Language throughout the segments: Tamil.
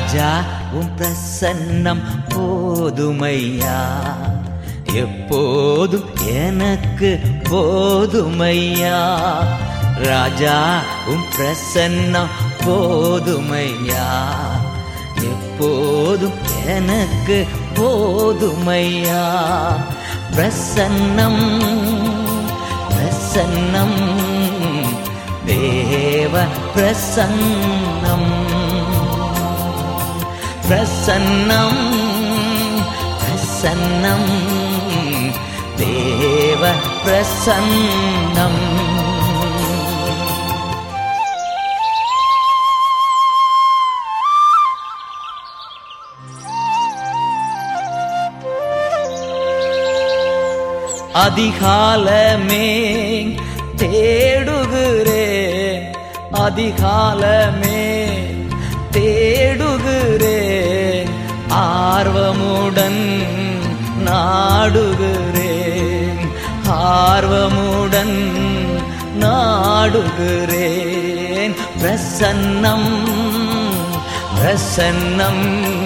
ராஜா உம் பிரசன்னம் போதுமையா எப்போதும் எனக்கு போதுமையா ராஜா உம் பிரசன்னம் போதுமையா எப்போதும் எனக்கு போதுமையா பிரசன்னம் பிரசன்னம் தேவ பிரசன்னம் பிரசன்னம் பிரசன்னம் தேவ பிரசன்னம் அதிகாலமே தேடுகிறேன் அதிகாலமே தேடுகிறேன் ஆர்வமுடன் நாடுகிறேன் ஆர்வமுடன் நாடுகிறேன் பிரசன்னம் பிரசன்னம்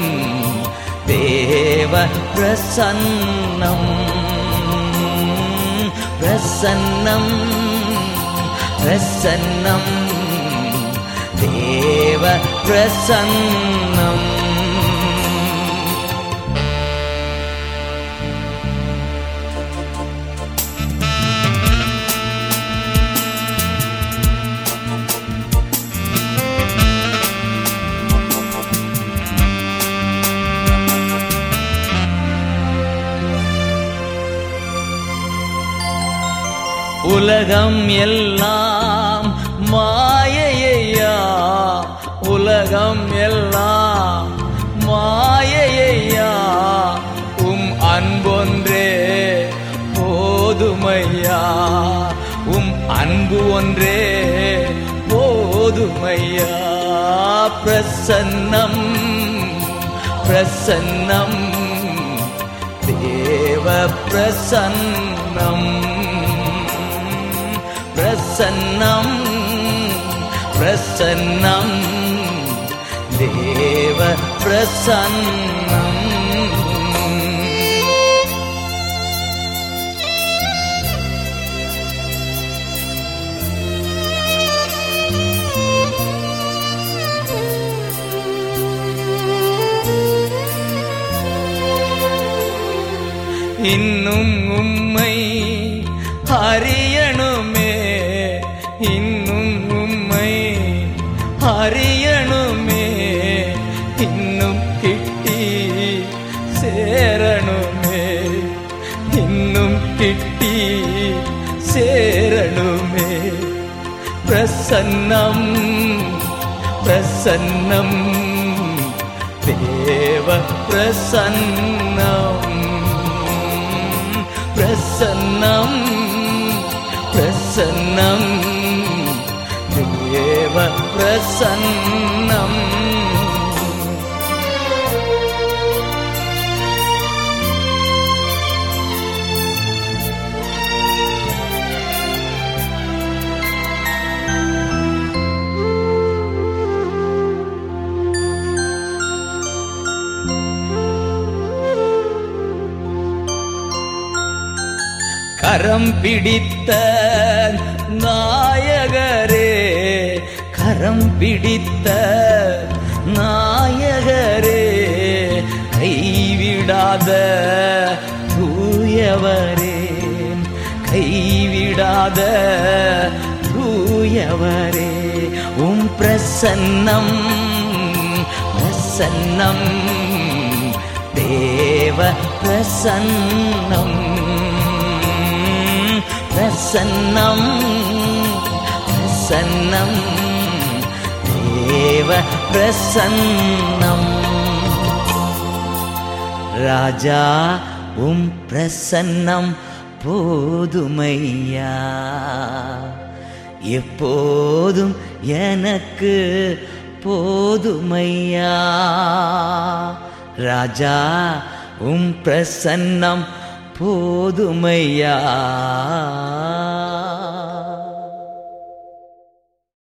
தேவ பிரசன்னம் பிரசன்னம் பிரசன்னம் தேவ பிரசன்னம் உலகம் எல்லாம் மாயையா உலகம் எல்லாம் மாயையா உம் அன்பொன்றே போதுமையா உம் அன்பு ஒன்றே போதுமையா பிரசன்னம் பிரசன்னம் தேவ பிரசன்னம் பிரசன்னம் பிரசன்னம் தேவ பிரசன்னம் இன்னும் உம்மை அறியணுமே இன்னும் உம்மை அறியணுமே இன்னும் கிட்டி சேரணுமே இன்னும் கிட்டி சேரணுமே பிரசன்னம் பிரசன்னம் தேவ பிரசன்னம் பிரசன்னம் பிரசன்னம் தேவ பிரசன்னம் கரம் பிடித்த நாயகரே கரம் பிடித்த நாயகரே கைவிடாத தூயவரே கைவிடாத தூயவரே உம் பிரசன்னம் பிரசன்னம் தேவ பிரசன்னம் பிரசன்னம் பிரசன்னம் தேவ பிரசன்னம் ராஜா உம் பிரசன்னம் போதுமையா எப்போதும் எனக்கு போதுமையா ராஜா உம் பிரசன்னம் போதுமையா